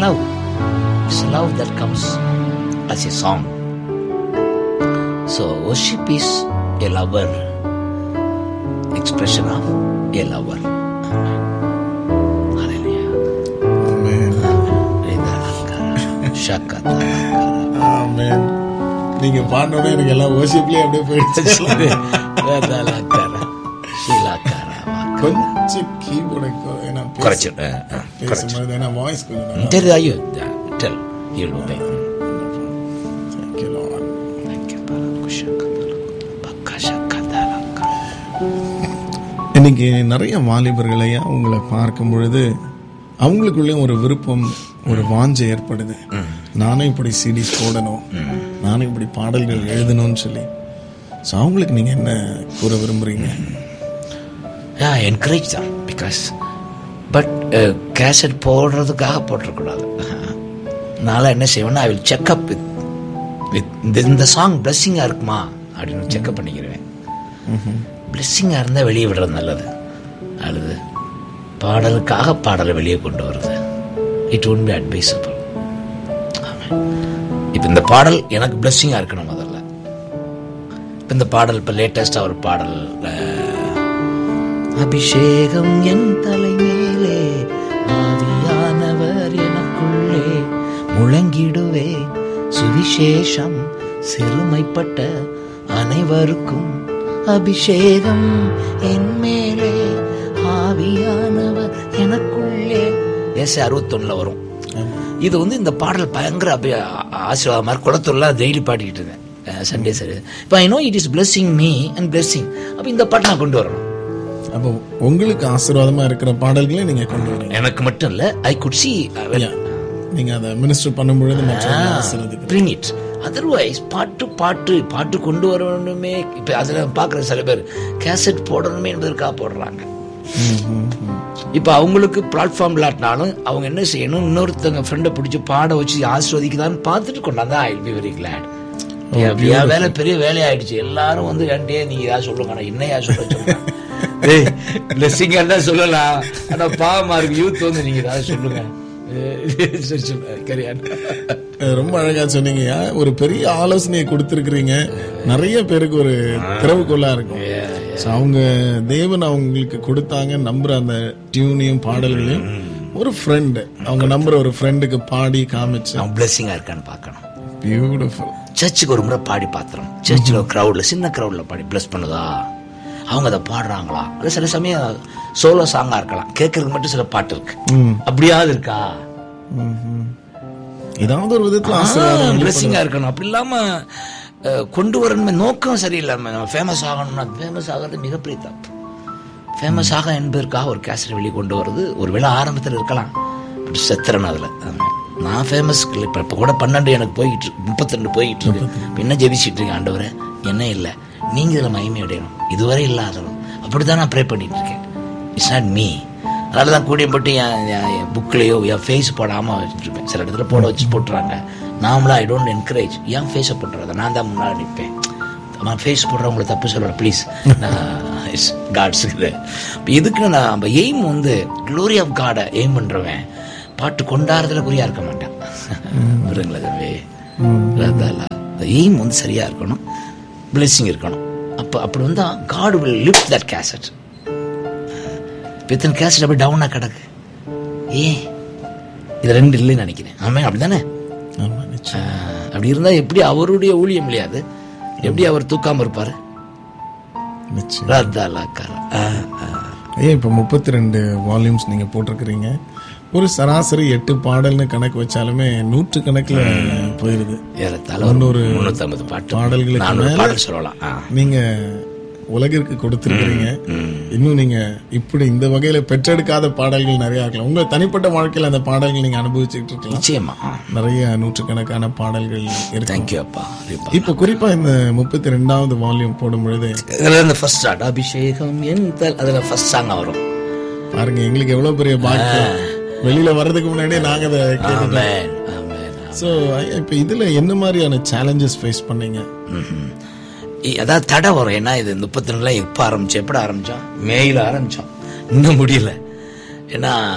love. It's love that comes as a song. So worship is a lover, expression of a lover. Hallelujah. Amen. Shakata. ஆமென். நீங்க பாடினோட எனக்கு எல்லாம் ஓசிப்லயே அப்படியே போயிடுச்சு Vedalakara. Shilakara. கொஞ்சம் கீபோர்டை ஏன்னா பேச- குறைச்சு ஆ, ஆ, குறைச்சு பேசும்போது ஏன்னா வாய்ஸ் கொஞ்சம் நல்லா தெரியுது ஐயோ tell you obey. Thank you, Lord. இன்னைக்கு நிறைய வாலிபர்களையா உங்களை பார்க்கும் பொழுது அவங்களுக்குள்ளே ஒரு விருப்பம் ஒரு வாஞ்சை ஏற்படுது நானும் இப்படி சிடிஸ் போடணும் நானும் இப்படி பாடல்கள் எழுதணும்னு சொல்லி ஸோ அவங்களுக்கு நீங்க என்ன கூற விரும்புறீங்க Yeah, encourage them because but cassette போடுறதுக்காக போட்டுறக்கூடாது நான் என்ன செய்வேன்னா I will checkup with with இந்த சாங் பிளஸ்ஸிங்காக இருக்குமா அப்படின்னு செக்அப் பண்ணிக்கிறேன் பிளஸ்ஸிங்காக இருந்தால் வெளியே விடுறது நல்லது அல்லது பாடலுக்காக பாடலை வெளியே கொண்டு வருது இட் ஒன்ட் பி அட்வைசபிள் இப்போ இந்த பாடல் எனக்கு பிளஸ்ஸிங்காக இருக்கணும் முதல்ல இப்போ இந்த பாடல் இப்போ லேட்டஸ்டாக ஒரு பாடல் அஹ், அபிஷேகம் என் தலை மேலே ஆவியானவர் எனக்குள்ளே முழங்கிடுவே சுவிசேஷம் சிறுமைப்பட்ட அனைவருக்கும் அபிஷேகம் என் மேலே ஆவியானவர் எனக்குள்ளே எஸ் அறுபத்தொன்னுல வரும் இது வந்து இந்த பாடல் பயங்கர அபி- ஆசீர்வாதமா இருக்கு குளத்தூர்ல டெய்லி பாடிக்கிட்டு இருந்தேன் சண்டே சரி இப்போ I know it is blessing me and blessing அப்போ இந்த பாட்டை நான் கொண்டு வரணும் அப்போ உங்களுக்கு ஆசீர்வாதமா இருக்கிற பாடல்களை நீங்க கொண்டு வரீங்க எனக்கு மட்டும் இல்ல ஐ குட் சி Yeah. நீங்க அதை மினிஸ்டர் பண்ணும் பொழுது மற்றவங்களை ஆசீர்வதிக்கிறீங்க பிரிங் இட் அதர்வைஸ் பாட்டு பாட்டு பாட்டு கொண்டு வரணுமே இப்ப அதுல பாக்குற சில பேர் கேசட் போடணுமே என்பதற்காக போடுறாங்க ம், ம், ம். இப்ப அவங்களுக்கு பிளாட்ஃபார்ம் இல்லாட்டினாலும் அவங்க என்ன செய்யணும் இன்னொருத்தங்க ஃப்ரெண்டை பிடிச்சி பாட வச்சு ஆசிர்வதிக்குதான்னு பார்த்துட்டு கொண்டாந்தா ஐ பி வெரி கிளாட் என் வேலை பெரிய வேலையாயிடுச்சு எல்லாரும் வந்து ஏன்டே நீங்க ஏதாவது சொல்லுங்க ஆனா என்னையா சொல்ல சொல்லுங்க டேய் பிளெஸிங் தான் சொல்லலாம் ஆனா பாவமா இருக்கு யூத் வந்து நீங்க ஏதாவது சொல்லுங்க அஹ் சரி சொல்லு கரியான் அஹ் ரொம்ப அழகா சொன்னீங்க ஒரு பெரிய ஆலோசனையை கொடுத்திருக்கிறீங்க நிறைய பேருக்கு ஒரு திறவுகோலா இருக்கும் So, அவங்க தேவன் அவங்களுக்கு கொடுத்தாங்க நம்புற அந்த டியூனையும் பாடல்களையும் ஒரு ஃப்ரெண்டு அவங்க நம்புற ஒரு ஃப்ரெண்டுக்கு பாடி காமிச்சு அவன் பிளெஸிங்கா இருக்கான்னு பார்க்கணும் பியூட்டிஃபுல் சர்ச்சுக்கு ஒரு முறை பாடி பார்த்துறோம் சர்ச்சில் க்ரௌட்ல சின்ன க்ரௌட்ல பாடி ப்ளஸ் பண்ணுதா அவங்க அதை பாடுறாங்களா அது சில சமயம் சோலோ சாங்கா இருக்கலாம் கேட்கறதுக்கு மட்டும் சில பாட்டு இருக்கு அப்படியாவது இருக்கா ஏதாவது ஒரு விதத்துல ஆசீர்வாதம் பிளெஸிங்கா இருக்கணும் அப்படி இல்லாம அஹ், கொண்டு வரணுமே நோக்கம் சரியில்லாம நம்ம ஃபேமஸ் ஆகணும்னா ஃபேமஸ் ஆகிறது மிகப்பெரிய தப்பு ஃபேமஸ் ஆக என்பதற்காக ஒரு கேசட் வெளியே கொண்டு வருது ஒருவேளை ஆரம்பத்தில் இருக்கலாம் பட் செத்துறேன் அதில் நான் ஃபேமஸ் இப்போ இப்போ கூட பன்னெண்டு எனக்கு போய்கிட்டு இருக்கு முப்பத்தி ரெண்டு போய்கிட்டு இருக்கு இப்ப என்ன ஜெபிச்சிட்டு இருக்கேன் ஆண்டவரே என்ன இல்லை நீங்க இதில் மகிமை அடையணும் இதுவரை இல்லாதவன் அப்படி தான் நான் ப்ரே பண்ணிட்டு இருக்கேன் இட்ஸ் நாட் மீ அதனால தான் கூடியப்பட்டு என் என் புக்லேயோ என் ஃபேஸ் போடாமல் வச்சுருப்பேன் சில இடத்துல போட வச்சு போட்டுறாங்க நாமளா ஐ டோன்ட் என்கரேஜ் ஏன் ஃபேஸை போட்டுறத நான் தான் முன்னாடி நிற்பேன் அவன் ஃபேஸ் போடுறவங்களை தப்பு சொல்கிறேன் ப்ளீஸ் இட்ஸ் காட்ஸுக்கு இப்போ இதுக்கு நான் நம்ம எய்ம் வந்து க்ளோரி ஆஃப் காடை எய்ம் பண்ணுறவன் பாட்டு கொண்டாடுறதுல குறியா இருக்க மாட்டான் புரியுங்களா தம்பி அதால எய்ம் வந்து சரியா இருக்கணும் பிளெஸிங் இருக்கணும் அப்போ அப்படி வந்தா God will lift that cassette இப்போ இத்தனை கேசட் அப்படியே டவுனாக கிடக்கு ஏன் இது ரெண்டு இல்லைன்னு நினைக்கிறேன் ஆமாம் அப்படி தானே ஆமா நிச்சயம் அப்படி இருந்தா எப்படி அவருடைய ஊழியம் இல்லையாது எப்படி அவர் தூக்காம இருப்பாரு நிச்சயம் ரத்தாலாக்கார. ஆ, ஆ. ஏன் இப்போ முப்பத்தி ரெண்டு வால்யூம்ஸ் நீங்க போட்டிருக்கிறீங்க ஒரு சராசரி எட்டு பாடல்னு கணக்கு வச்சாலுமே நூற்று கணக்குல போயிருது ஏறத்தாழ ஒரு முந்நூறு முன்னூத்தம்பது பாட்டு பாடல்களுக்கு நானூறு மேல பாடல் சொல்லலாம் ஆ. நீங்க உலகிற்கு கொடுத்திருக்கிறீங்க இன்னும் நீங்க இப்படி இந்த வகையில பெற்றெடுக்காத பாடல்கள் நிறைய இருக்கலாம் உங்க தனிப்பட்ட வாழ்க்கையில அந்த பாடல்கள் நீங்க அனுபவிச்சுட்டு இருக்கலாம் நிச்சயமா நிறைய நூற்றுக்கணக்கான பாடல்கள் இருக்கு தேங்க்யூ அப்பா அப்பா. இப்ப குறிப்பா இந்த முப்பத்தி ரெண்டாவது வால்யூம் போடும் பொழுது இதுல இந்த ஃபர்ஸ்ட் ஸ்டார்ட் அபிஷேகம் என் தல் அதுல ஃபர்ஸ்ட் சாங் வரும் பாருங்க எங்களுக்கு எவ்வளவு பெரிய பாக்கியம் வெளியில வர்றதுக்கு முன்னாடியே நாங்க அதை கேட்டுட்டோம் ஆமென், ஆமென், சோ இப்ப இதுல என்ன மாதிரியான சேலஞ்சஸ் ஃபேஸ் பண்ணீங்க ம்ஹும். இ- அதாவது தடை வரும் ஏன்னா இது முப்பத்தி ரெண்டுல எப்போ ஆரம்பிச்சோம் எப்படி ஆரம்பிச்சோம் மேயில ஆரம்பிச்சோம் இன்னும் முடியல ஏன்னா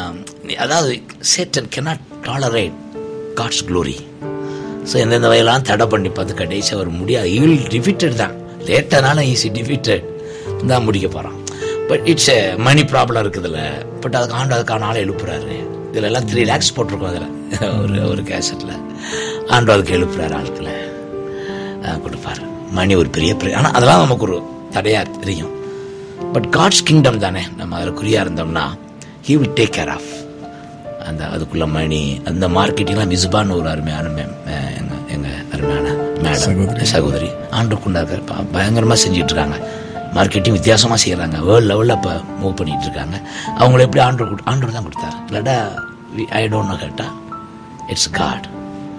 நீ- அதாவது Satan cannot tolerate God's glory so எந்தெந்த வகையெல்லாம் தடை பண்ணி பார்த்து கடைசி அவர் முடியாது ஈல் டிஃபிட்டட் தான் லேட்டனால ஈஸி டிஃபிட்டட் தான் முடிக்க போகிறான் பட் இட்ஸ் மணி ப்ராப்ளம் இருக்குதுல்ல பட் அதுக்கு ஆண்டு அதுக்கான ஆளை எழுப்புறாரு இதில் எல்லாம் த்ரீ லேக்ஸ் போட்டிருக்கோம் அதில் ஒரு ஒரு கேசட்டில் ஆண்டு அதுக்கு எழுப்புறாரு ஆட்களை அஹ் கொடுப்பாரு மணி ஒரு பெரிய ஆனால் அதெல்லாம் நமக்கு ஒரு தடையாக தெரியும் பட் காட்ஸ் கிங்டம் தானே நம்ம அதில் குறியாக இருந்தோம்னா he will take care of அந்த அதுக்குள்ள மணி அந்த மார்க்கெட்டிங்லாம் மிஸ்பான்னு ஒரு அருமையான மேம் எங்க எங்க அருமையான மேடம் சகோதரி ஆண்டுக்குண்டாக பயங்கரமாக செஞ்சுட்டு இருக்காங்க மார்க்கெட்டிங் வித்தியாசமாக செய்கிறாங்க வேர்ல்டு லெவலில் இப்போ மூவ் பண்ணிட்டு இருக்காங்க அவங்கள எப்படி ஆண்டு ஆண்டு தான் கொடுத்தாரு இல்லாட்டா ஐ டோன்ட் கேட்டா இட்ஸ் காட்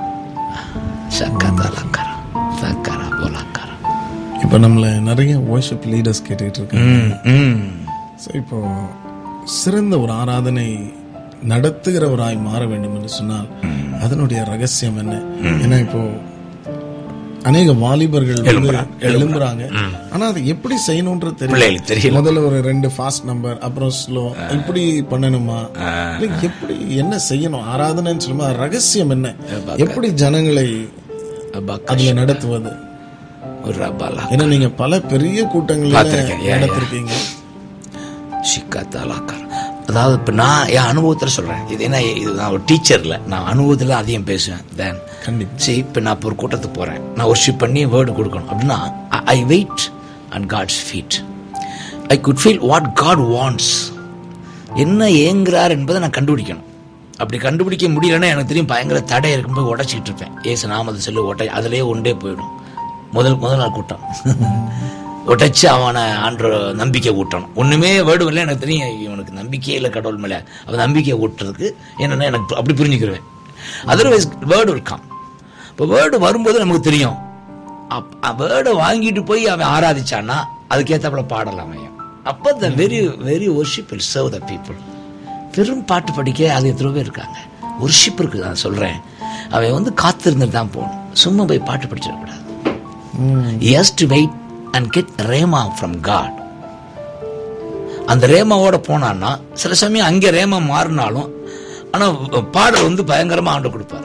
சக்கா லக்கரா சக்கரா போலக்கரா இப்போ நம்மள நிறைய worship லீடர்ஸ் கேட்டுட்டு இருக்காங்க ம் ம் ஸோ இப்போ சிறந்த ஒரு ஆராதனை நடத்துகிறவராய் மாற வேண்டும் என்று சொன்னால் அதனுடைய ரகசியம் என்ன ஏன்னா இப்போ அநேக வாலிபர்கள் வந்து எழும்புறாங்க ஆனா அதை எப்படி செய்யணும்ன்றது தெரியல பிள்ளைகளுக்கு தெரியல முதல்ல ஒரு ரெண்டு ஃபாஸ்ட் நம்பர் அப்புறம் ஸ்லோ இப்படி பண்ணணுமா இல்ல எப்படி என்ன செய்யணும் ஆராதனைன்னு சொல்லுமா ரகசியம் என்ன எப்படி ஜனங்களை அப்பாக்கா அதுல நடத்துவது ஒரு ரப்பாலா ஏன்னா நீங்க பல பெரிய கூட்டங்களில் பார்த்திருக்கேன். Yeah, yeah. நடத்திருக்கீங்க சிக்காத்தாலாக்கார் அதாவது இப்போ நான் என் அனுபவத்தில் சொல்கிறேன் இது என்ன இது நான் ஒரு டீச்சரில் நான் அனுபவத்தில் அதிகம் பேசுவேன் தென் கண்டிப்பா சரி இப்போ நான் இப்போ ஒரு கூட்டத்துக்கு போகிறேன் நான் ஒர்ஷிப் பண்ணி வேர்டு கொடுக்கணும் அப்படின்னா I wait and God's feet I could feel what God wants என்ன ஏங்குறார் என்பதை நான் கண்டுபிடிக்கணும் அப்படி கண்டுபிடிக்க முடியலன்னா எனக்கு தெரியும் பயங்கர தடை இருக்கும்போது உடச்சிக்கிட்டு இருப்பேன் ஏசு நாமத்தை சொல்லி உடை அதிலே ஒன்றே போயிடும் முதல் முதல் நாள் கூட்டம் உடைச்சு அவனை ஆண்டு நம்பிக்கை ஊட்டணும் ஒண்ணுமே வேர்டு இல்லை எனக்கு தெரியும் இவனுக்கு நம்பிக்கையே இல்லை கடவுள் மேலே அவன் நம்பிக்கையை ஊட்டுறதுக்கு என்னன்னா எனக்கு அப்படி புரிஞ்சுக்கிருவேன் அதர்வைஸ் வேர்டு இருக்கான் இப்போ வேர்டு வரும்போது நமக்கு தெரியும் வேர்டை வாங்கிட்டு போய் அவன் ஆராதிச்சான்னா அதுக்கேற்றப்பல பாடலாம் அவன் அப்போ the very very worship will serve the people பெரும் பாட்டு படிக்க அது எத்தனை பேர் இருக்காங்க ஒர்ஷிப் இருக்கு நான் சொல்றேன் அவன் வந்து காத்திருந்துட்டு தான் போகணும் சும்மா போய் பாட்டு படிச்சிடக்கூடாது he has to wait and get rhema from God அந்த ரேமாவோட போனான்னா சில சமயம் அங்கே ரேமா மாறினாலும் ஆனா பாடல் வந்து பயங்கரமா ஆண்டு கொடுப்பார்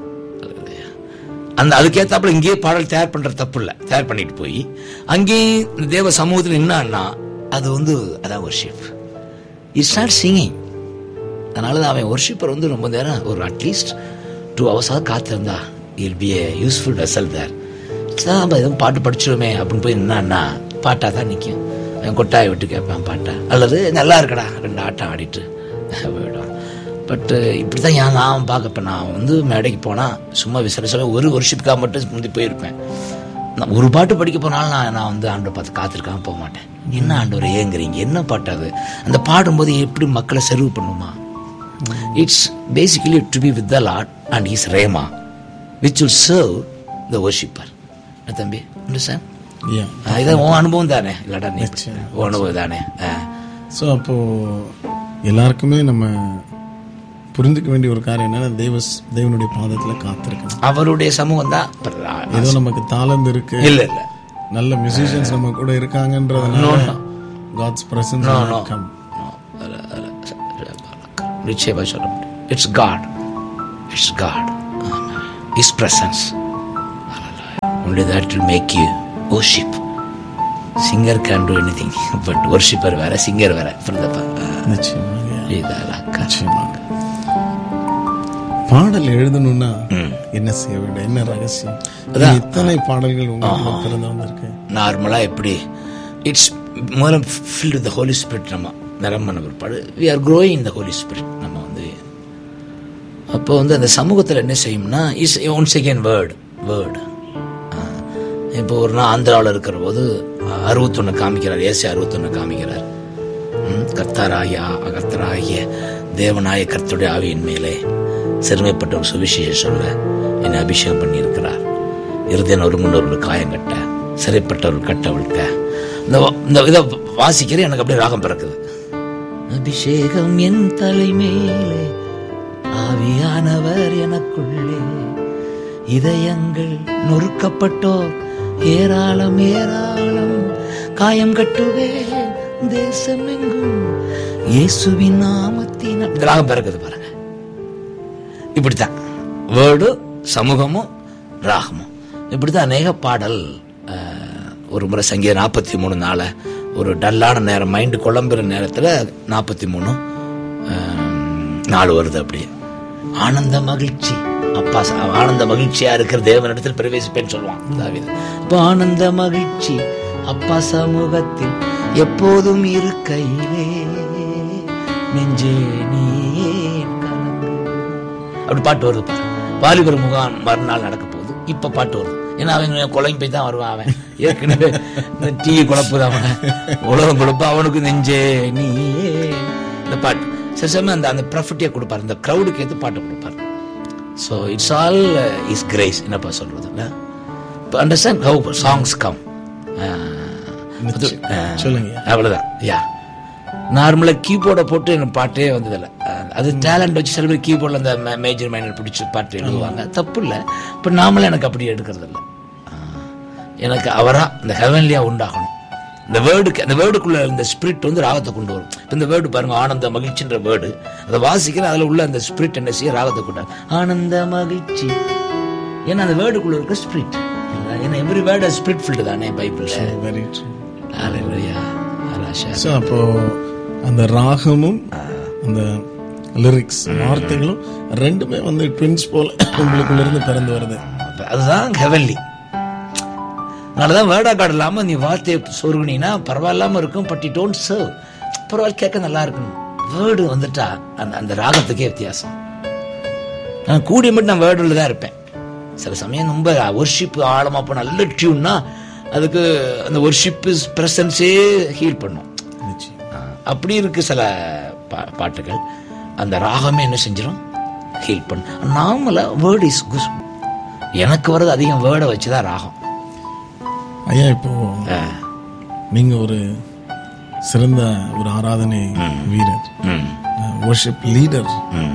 அந்த அதுக்கேத்தாப்புல இங்கேயே பாடல் தயார் பண்ற தப்பு இல்லை தயார் பண்ணிட்டு போய் அங்கேயும் இந்த தேவ சமூகத்தில் என்னன்னா அது வந்து அதான் ஒர்ஷிப் இட்ஸ் நாட் சிங்கிங் அதனால தான் அவன் ஒர்ஷிப்பர் வந்து ரொம்ப நேரம் ஒரு அட்லீஸ்ட் டூ ஹவர்ஸாக காத்திருந்தா will be a useful vessel there நம்ம எதுவும் பாட்டு படிச்சிருமே அப்படின்னு போய் நின்னான்னா பாட்டாக தான் நிற்கும் அவன் கொட்டாயை விட்டு கேட்பான் பாட்டா அல்லது நல்லா இருக்கடா ரெண்டு ஆட்டம் ஆடிட்டு போயிடுவான் பட்டு இப்படி தான் ஏன் நான் பார்க்க இப்போ நான் வந்து மேடைக்கு போனால் சும்மா விசேஷ ஒரு வருஷத்துக்காக மட்டும் முந்தி போயிருப்பேன் நான் ஒரு பாட்டு படிக்க போனாலும் நான் நான் வந்து ஆண்டை பார்த்து காத்திருக்காம போக மாட்டேன் என்ன ஆண்டவர் ஏங்குறீங்க என்ன பாட்டு அது அந்த பாடும்போது எப்படி மக்களை செர்வ் பண்ணுமா it's basically to be with the Lord and is rhema which will serve the worshipper தம்பி சார் Yeah. இதான் உன் அனுபவம் தானே இல்லடா நீ உன் அனுபவம் தானே ஆ. ஸோ அப்போ எல்லாருக்குமே நம்ம புரிஞ்சுக்க வேண்டிய ஒரு காரியம் என்னன்னா தேவ தேவனுடைய பாதத்துல காத்திருக்கணும் அவருடைய சமூகம் தான் ஏதோ நமக்கு தாளந்து இருக்கு இல்ல இல்ல நல்ல மியூசிஷியன்ஸ் நம்ம கூட இருக்காங்கன்றதுனால காட்ஸ் பிரசன்ஸ் no. கம் நிச்சயமா சொல்ல முடியும் it's God it's God is presence only that will make you worship singer can do anything but worshipper வேற சிங்கர் வேற புரியுதப்பா நிச்சயமாக இதெல்லாம் நிச்சயமாக பாடல் எழுதணும்னா என்ன செய்ய வேண்டும் என்ன ரகசியம் இது இத்தனை பாடல்கள் உங்களுக்கு பிறந்து வந்திருக்கு நார்மலாக எப்படி இட்ஸ் முதல்ல ஃபில் வித் ஹோலி ஸ்பிரிட் நம்ம நிரம்பின பிற்பாடு வி ஆர் க்ரோயிங் இந்த ஹோலி ஸ்பிரிட் நம்ம வந்து அப்போ வந்து அந்த சமூகத்தில் என்ன செய்யும்னா is one second word word இப்போ ஒரு நாள் ஆந்திராவில் இருக்கிற போது அறுபத்தொன்று காமிக்கிறார் ஏசி அறுபத்தொன்று காமிக்கிறார் ம், கர்த்தராகிய கர்த்தராகிய தேவனாய கர்த்தருடைய ஆவியின் மேலே சிறுமைப்பட்ட ஒரு சுவிசேஷம் சொல்ல என்னை அபிஷேகம் பண்ணியிருக்கிறார் இருதயன் ஒருங்குண்டவர்கள் காயம் கட்ட சிறைப்பட்டவர்கள் கட்ட விழ்க்க இந்த வ- இந்த இதை வாசிக்கிற எனக்கு அப்படியே ராகம் பிறக்குது அபிஷேகம் என் தலை மேலே ஆவியானவர் எனக்குள்ளே இதயங்கள் நொறுக்கப்பட்டோர் ஏராளம் ஏராளம் காயம் கட்டுவே தேசமெங்கும் இயேசுவின் நாமத்தினால் இந்த ராகம் பிறகுது பாருங்க இப்படித்தான் வேர்டு சமூகமும் ராகமும் இப்படித்தான் அநேக பாடல் அஹ், ஒரு முறை சங்கீத நாற்பத்தி மூணு நாள ஒரு டல்லான நேரம் மைண்டு குழம்புற நேரத்தில் நாற்பத்தி மூணு நாலு வருது அப்படியே ஆனந்த மகிழ்ச்சி அப்பா ச- ஆனந்த மகிழ்ச்சியா இருக்கிற தேவனிடத்தில் பிரவேசிப்பேன்னு சொல்லுவான் தாவீது இப்போ ஆனந்த மகிழ்ச்சி அப்பா சமூகத்தில் எப்போதும் இருக்கையிலே நெஞ்சே நீ ஏன் கலங்குகிறாய்? அப்படி பாட்டு வருது பாரு வாலிபர் முகாம் மறுநாள் நடக்க போகுது இப்ப பாட்டு வருது ஏன்னா அவன் குழம்பு போய் தான் வருவான் அவன் ஏற்கனவே இந்த டீ குழப்புது அவன் உலகம் குழப்பு அவனுக்கு நெஞ்சே நீ ஏன்? இந்த பாட்டு சில சமயம் அந்த அந்த ப்ராஃபிட்டியை கொடுப்பாரு இந்த க்ரௌடுக்கு ஏற்று பாட்டு கொடுப்பாரு so it's all is grace என்னப்பா சொல்றது இல்லை இப்போ அண்டர்ஸ்டாண்ட் ஹவு சாங்ஸ் கம் சொல்லுங்க அவ்வளோதான் யா நார்மலாக கீபோர்டை போட்டு எனக்கு பாட்டே வந்ததில்லை அஹ் அது டேலண்ட் வச்சு சில பேர் கீபோர்டில் அந்த மேஜர் மைனர் பிடிச்சி பாட்டு எழுதுவாங்க தப்பு இல்லை இப்போ நாமளும் எனக்கு அப்படி எடுக்கிறது இல்லை எனக்கு அவரா இந்த ஹெவன்லியா உண்டாகணும் இந்த வேர்டுக்கு அந்த வேர்டுக்குள்ள இந்த ஸ்பிரிட் வந்து ராகத்தை கொண்டு வரும் இப்ப இந்த வேர்டு பாருங்க ஆனந்த மகிழ்ச்சின்ற வேர்டு அதை வாசிக்கிறேன் அதில் உள்ள அந்த ஸ்பிரிட் என்ன செய்ய ராகத்தை கொண்டு வரும். ஆனந்த மகிழ்ச்சி ஏன்னா அந்த வேர்டுக்குள்ள இருக்க ஸ்பிரிட் ஏன்னா எவ்ரி வேர்டு ஸ்பிரிட் ஃபில்டு தானே பைபிளில் very true hallelujah hallelujah so அப்போ அந்த ராகமும் அந்த லிரிக்ஸ் வார்த்தைகளும் ரெண்டுமே வந்து ட்வின்ஸ் போல உங்களுக்குள்ள இருந்து பிறந்து வருது அதுதான் ஹெவன்லி அதனாலதான் வேர்டா கார்டு இல்லாம நீ வார்த்தையை சொருகுனீங்கன்னா பரவாயில்லாம இருக்கும் பட் இ டோன்ட் சர்வ் பரவாயில்ல கேட்க நல்லா இருக்கணும் வேர்டு வந்துட்டா அந்த அந்த ராகத்துக்கே வித்தியாசம் நான் கூடிய மட்டும் நான் வேர்டில் தான் இருப்பேன் சில சமயம் ரொம்ப ஒர்ஷிப் ஆழமா போ நல்ல டியூன்னா அதுக்கு அந்த ஒர்ஷிப் பிரசன்ஸே ஹீல் பண்ணும் நிச்சயம் ஆஹ் அப்படி இருக்கு சில பா- பாட்டுகள் அந்த ராகமே என்ன செஞ்சிடும் ஹீல் பண்ணும் நார்மலா வேர்ட் இஸ் குஸ் எனக்கு வர்றது அதிகம் வேர்டை வச்சு தான் ராகம் ஐயா இப்போ ஆஹ். நீங்க ஒரு சிறந்த ஒரு ஆராதனை வீரர் ம், worship லீடர் ம்.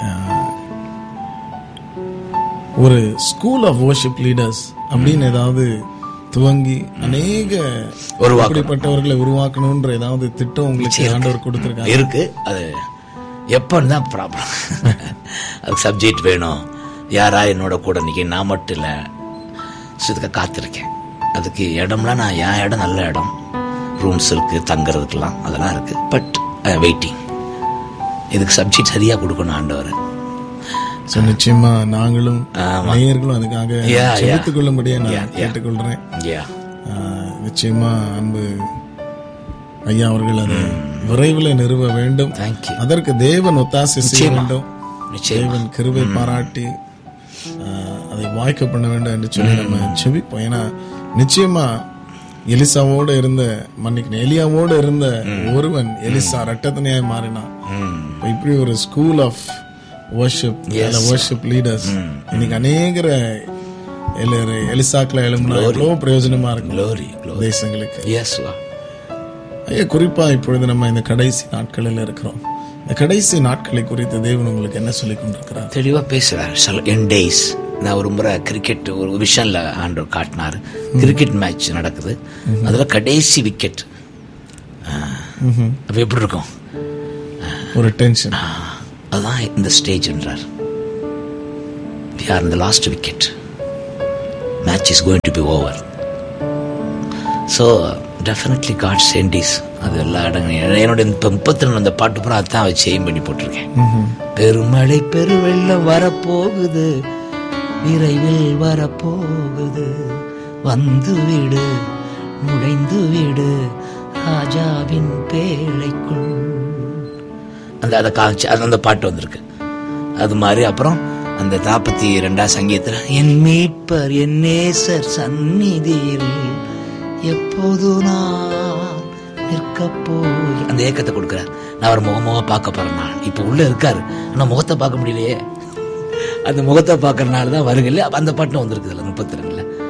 ஒரு ஸ்கூல் ஆஃப் worship லீடர்ஸ் அப்படின்னு ஏதாவது துவங்கி அநேக உருவாக்கணும். அப்படிப்பட்டவர்களை உருவாக்கணும்ன்ற ஏதாவது திட்டம் உங்களுக்கு ஆண்டவர் கொடுத்திருக்காங்க இருக்கு அது எப்பன்னு தான் ப்ராப்ளம் அதுக்கு சப்ஜெக்ட் வேணும் யாரா என்னோட கூட நிற்க நான் மட்டும் இல்லை ஸோ இதுக்கு காத்திருக்கேன் அதுக்கு இடம்லாம் நான் என் இடம் நல்ல இடம் ரூம்ஸ் இருக்கு தங்குறதுக்கெல்லாம் அதெல்லாம் இருக்கு பட் வெயிட்டிங் இதுக்கு சப்ஜெக்ட் சரியா கொடுக்கணும் ஆண்டவர் So, நிச்சயமா நாங்களும் ஆமா. நேயர்களும் அதுக்காக Yeah, yeah. செலுத்திக் கொள்ளும்படியே Yeah, நான் yeah. கேட்டுக்கொள்றேன் யா ஆஹ், நிச்சயமா அன்பு ஐயா அவர்கள் அதை விரைவில் நிறுவ வேண்டும் தேங்க்யூ அதற்கு தேவன் ஒத்தாசை செய்ய நிச்சயமா. வேண்டும் நிச்சயம் தேவன் கிருபை பாராட்டி ஆஹ், அதை வாய்க்க பண்ண வேண்டும் என்று சொல்லி நம்ம செபிப்போம் ஏன்னா நிச்சயமா எலிசாவோட இருந்த மன்னிக்கணும் எலியாவோட இருந்த ஒருவன் எலிசா ரட்டத்தனையாய் மாறினான் இப்ப இப்படி ஒரு school of worship worship leaders இன்னைக்கு அநேகர எல்லோரும் எலிசாக்களை எழும்பினா எவ்வளோ பிரயோஜனமா இருக்கும் க்ளோரி க்ளோரி தேசங்களுக்கு எஸ் வா ஐயா குறிப்பா இப்பொழுது நம்ம இந்த கடைசி நாட்களில் இருக்கிறோம் இந்த கடைசி நாட்களை குறித்து தேவன் உங்களுக்கு என்ன சொல்லி கொண்டிருக்கிறார் தெளிவாக பேசுகிறார் சில என் டேஸ் நான் ஒரு முறை கிரிக்கெட் ஒரு விஷனில் ஆண்டவர் காட்டினார் கிரிக்கெட் மேட்ச் நடக்குது அதில் கடைசி விக்கெட் அப்போ எப்படி இருக்கும் ஒரு டென்ஷன் ஆ, அதுதான் இந்த ஸ்டேஜ்ன்றார் வி ஆர் இந்த last wicket match is going to be over so definitely God sends அது எல்லா இடங்களும் என்னோட இப்போ முப்பத்தி ரெண்டு அந்த பாட்டு பூரா அதான் வச்சு எய்ம் பண்ணி போட்டிருக்கேன் பெருமழை பெருவெள்ளம் வரப்போகுது விரைவில் வரப்போகுது வந்து விடு நுழைந்து விடு ராஜாவின் பேழைக்குள் அந்த அதை காமிச்சு அது அந்த பாட்டு வந்திருக்கு அது மாதிரி அப்புறம் அந்த நாற்பத்தி ரெண்டாம் சங்கீதத்தில் என் மீட்பர் என் நேசர் சந்நிதியில் எப்போது நான் நிற்க போய் அந்த ஏக்கத்தை கொடுக்குறார் நான் அவர் முகமுக பார்க்க போறேன் நான் இப்போ உள்ள இருக்காரு ஆனா முகத்தை பார்க்க முடியலையே அந்த முகத்தை பார்க்கறனால தான் வருகல அந்த பாட்டு வந்திருக்குதுல்ல முப்பத்தி ரெண்டுல